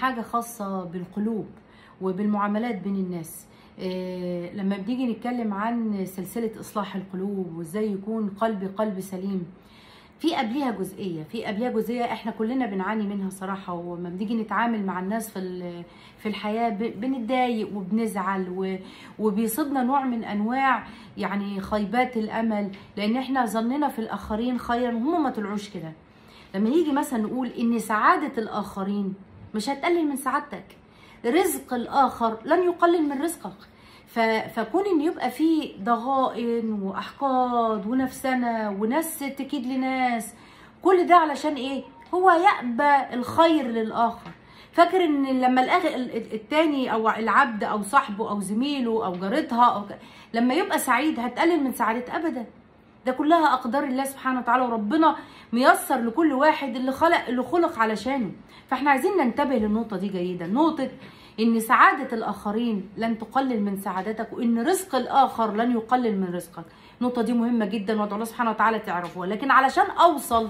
حاجة خاصة بالقلوب وبالمعاملات بين الناس إيه لما بنيجي نتكلم عن سلسلة إصلاح القلوب وإزاي يكون قلبي قلب سليم في قبليها جزئية في قبليها جزئية احنا كلنا بنعاني منها صراحة ولما بنيجي نتعامل مع الناس في في الحياة بنتضايق وبنزعل و- وبيصيبنا نوع من أنواع يعني خيبات الأمل لأن احنا ظننا في الآخرين خيرا وهم ما طلعوش كده لما يجي مثلا نقول إن سعادة الآخرين مش هتقلل من سعادتك رزق الآخر لن يقلل من رزقك ف... فكون ان يبقى في ضغائن واحقاد ونفسنه وناس تكيد لناس كل ده علشان ايه هو يأبى الخير للاخر فاكر ان لما الأخ... التاني او العبد او صاحبه او زميله او جارتها او ك... لما يبقى سعيد هتقلل من سعادته ابدا ده كلها اقدار الله سبحانه وتعالى وربنا ميسر لكل واحد اللي خلق اللي خلق علشانه فاحنا عايزين ننتبه للنقطه دي جيدا نقطه ان سعاده الاخرين لن تقلل من سعادتك وان رزق الاخر لن يقلل من رزقك النقطه دي مهمه جدا وادعو الله سبحانه وتعالى تعرفوها لكن علشان اوصل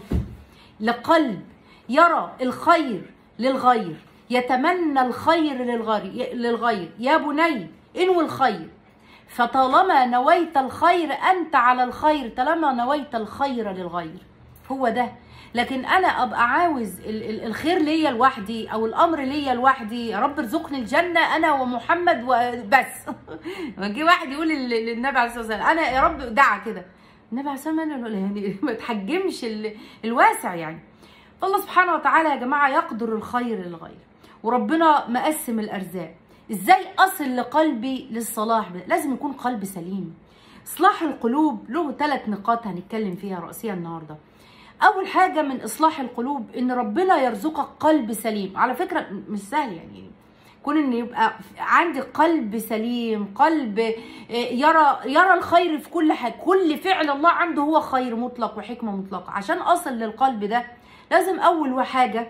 لقلب يرى الخير للغير يتمنى الخير للغير للغير يا بني انوي الخير فطالما نويت الخير انت على الخير طالما نويت الخير للغير هو ده لكن انا ابقى عاوز ال- ال- الخير ليا لوحدي او الامر ليا لوحدي يا رب ارزقني الجنه انا ومحمد وبس جه واحد يقول لل- للنبي عليه الصلاه والسلام انا يا رب دعا كده النبي عليه الصلاه والسلام قال له يعني ما تحجمش ال- الواسع يعني فالله سبحانه وتعالى يا جماعه يقدر الخير للغير وربنا مقسم الارزاق ازاي اصل لقلبي للصلاح لازم يكون قلبي سليم اصلاح القلوب له ثلاث نقاط هنتكلم فيها رئيسيه النهارده اول حاجه من اصلاح القلوب ان ربنا يرزقك قلب سليم على فكره مش سهل يعني كون ان يبقى عندي قلب سليم قلب يرى يرى الخير في كل حاجه كل فعل الله عنده هو خير مطلق وحكمه مطلقه عشان اصل للقلب ده لازم اول حاجه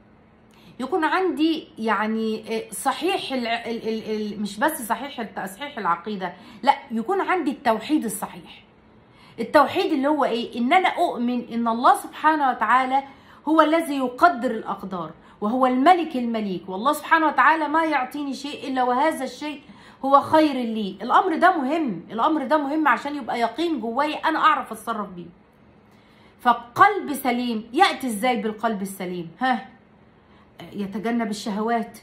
يكون عندي يعني صحيح ال ال ال ال مش بس صحيح تصحيح العقيده لا يكون عندي التوحيد الصحيح التوحيد اللي هو ايه ان انا اؤمن ان الله سبحانه وتعالى هو الذي يقدر الاقدار وهو الملك المليك والله سبحانه وتعالى ما يعطيني شيء الا وهذا الشيء هو خير لي الامر ده مهم الامر ده مهم عشان يبقى يقين جوايا انا اعرف اتصرف بيه فقلب سليم ياتي ازاي بالقلب السليم ها يتجنب الشهوات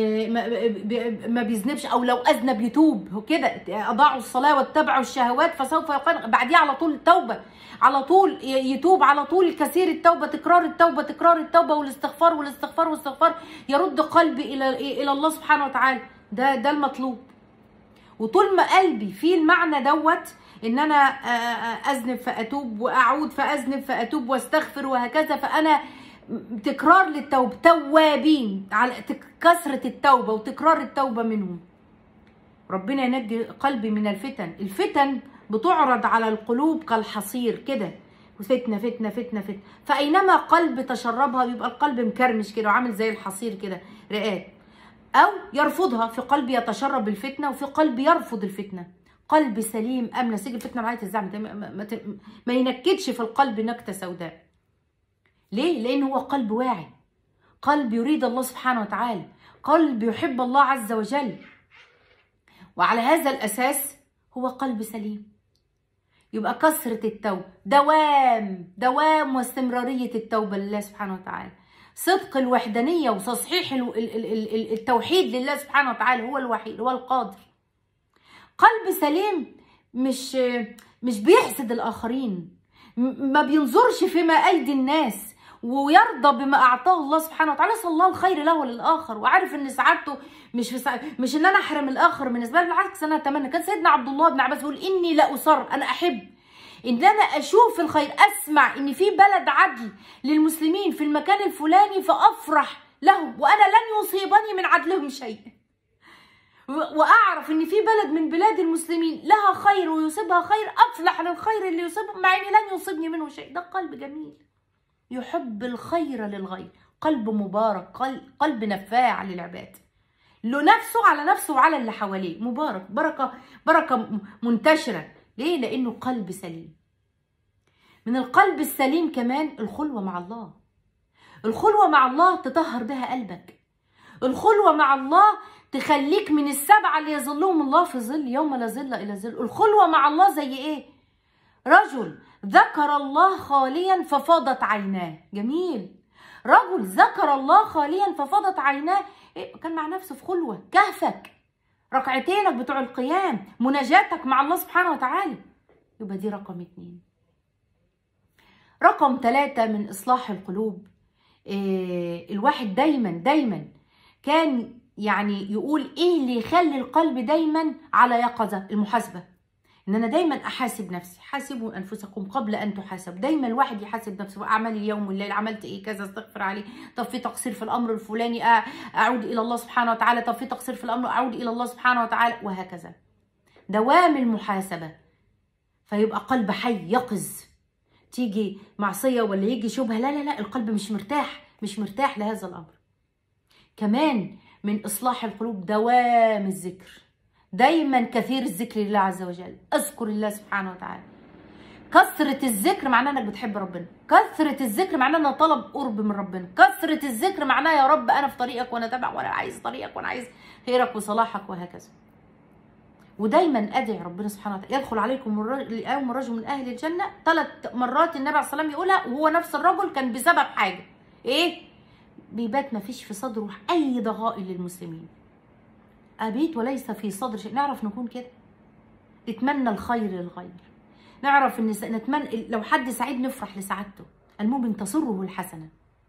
ما بيذنبش او لو اذنب يتوب هو كده اضاعوا الصلاه واتبعوا الشهوات فسوف يقان بعديها على طول التوبه على طول يتوب على طول كثير التوبه تكرار التوبه تكرار التوبه والاستغفار والاستغفار والاستغفار يرد قلبي الى الى الله سبحانه وتعالى ده ده المطلوب وطول ما قلبي فيه المعنى دوت ان انا اذنب فاتوب واعود فاذنب فاتوب واستغفر وهكذا فانا تكرار للتوبه توابين على كثره التوبه وتكرار التوبه منهم ربنا ينجي قلبي من الفتن الفتن بتعرض على القلوب كالحصير كده فتنه فتنه فتنه فتنه فاينما قلب تشربها بيبقى القلب مكرمش كده وعامل زي الحصير كده رئات او يرفضها في قلب يتشرب الفتنه وفي قلب يرفض الفتنه قلب سليم امن سيج الفتنه معايا تزعم ما, ما, ما ينكدش في القلب نكته سوداء ليه لان هو قلب واعي قلب يريد الله سبحانه وتعالى قلب يحب الله عز وجل وعلى هذا الاساس هو قلب سليم يبقى كثره التوبه دوام دوام واستمراريه التوبه لله سبحانه وتعالى صدق الوحدانيه وتصحيح التوحيد لله سبحانه وتعالى هو الوحيد هو القادر قلب سليم مش مش بيحسد الاخرين ما بينظرش فيما ايدي الناس ويرضى بما اعطاه الله سبحانه وتعالى صلى الله الخير له وللاخر وعارف ان سعادته مش في سع... مش ان انا احرم الاخر من اسباب بالعكس انا اتمنى كان سيدنا عبد الله بن عباس يقول اني لا اصر انا احب ان انا اشوف الخير اسمع ان في بلد عدل للمسلمين في المكان الفلاني فافرح لهم وانا لن يصيبني من عدلهم شيء واعرف ان في بلد من بلاد المسلمين لها خير ويصيبها خير افلح للخير اللي يصيبه مع ان لن يصيبني منه شيء ده قلب جميل يحب الخير للغير قلب مبارك قلب نفاع للعباد لنفسه على نفسه وعلى اللي حواليه مبارك بركه بركه منتشره ليه لانه قلب سليم من القلب السليم كمان الخلوه مع الله الخلوه مع الله تطهر بها قلبك الخلوة مع الله تخليك من السبعة اللي يظلهم الله في ظل يوم لا ظل إلا ظل الخلوة مع الله زي إيه رجل ذكر الله خاليا ففاضت عيناه جميل رجل ذكر الله خاليا ففاضت عيناه إيه؟ كان مع نفسه في خلوة كهفك ركعتينك بتوع القيام مناجاتك مع الله سبحانه وتعالى يبقى دي رقم اتنين رقم ثلاثة من إصلاح القلوب إيه الواحد دايما دايما كان يعني يقول ايه اللي يخلي القلب دايما على يقظة المحاسبة ان انا دايما احاسب نفسي حاسبوا انفسكم قبل ان تحاسب دايما الواحد يحاسب نفسه اعمال اليوم والليل عملت ايه كذا استغفر عليه طب في تقصير في الامر الفلاني اعود الى الله سبحانه وتعالى طب في تقصير في الامر اعود الى الله سبحانه وتعالى وهكذا دوام المحاسبه فيبقى قلب حي يقظ تيجي معصيه ولا يجي شبهه لا لا لا القلب مش مرتاح مش مرتاح لهذا الامر كمان من اصلاح القلوب دوام الذكر دايما كثير الذكر لله عز وجل اذكر الله سبحانه وتعالى كثرة الذكر معناه انك بتحب ربنا كثرة الذكر معناه انه طلب قرب من ربنا كثرة الذكر معناه يا رب انا في طريقك وانا تابع وانا عايز طريقك وانا عايز خيرك وصلاحك وهكذا ودايما ادعي ربنا سبحانه وتعالى يدخل عليكم اليوم رجل من اهل الجنه ثلاث مرات النبي عليه الصلاه والسلام يقولها وهو نفس الرجل كان بسبب حاجه ايه بيبات ما فيش في صدره اي ضغائن للمسلمين أبيت وليس في صدر شيء نعرف نكون كده نتمنى الخير للغير نعرف ان نتمنى لو حد سعيد نفرح لسعادته المؤمن تسره الحسنه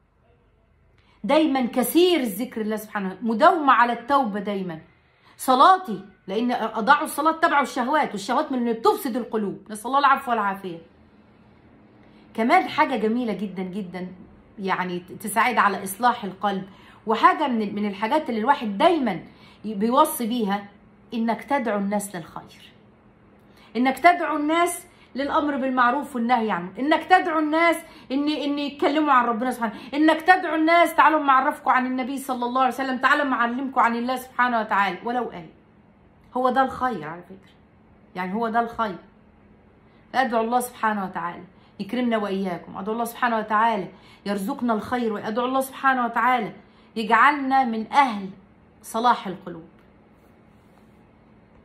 دايما كثير الذكر الله سبحانه مداومه على التوبه دايما صلاتي لان اضاعوا الصلاه تبعوا الشهوات والشهوات من اللي بتفسد القلوب نسال الله العفو والعافيه كمان حاجه جميله جدا جدا يعني تساعد على اصلاح القلب وحاجه من من الحاجات اللي الواحد دايما بيوصي بيها انك تدعو الناس للخير انك تدعو الناس للامر بالمعروف والنهي عنه انك تدعو الناس ان ان يتكلموا عن ربنا سبحانه انك تدعو الناس تعالوا معرفكم عن النبي صلى الله عليه وسلم تعالوا معلمكم عن الله سبحانه وتعالى ولو آية هو ده الخير على فكرة يعني هو ده الخير ادعو الله سبحانه وتعالى يكرمنا واياكم ادعو الله سبحانه وتعالى يرزقنا الخير وادعو الله سبحانه وتعالى يجعلنا من اهل صلاح القلوب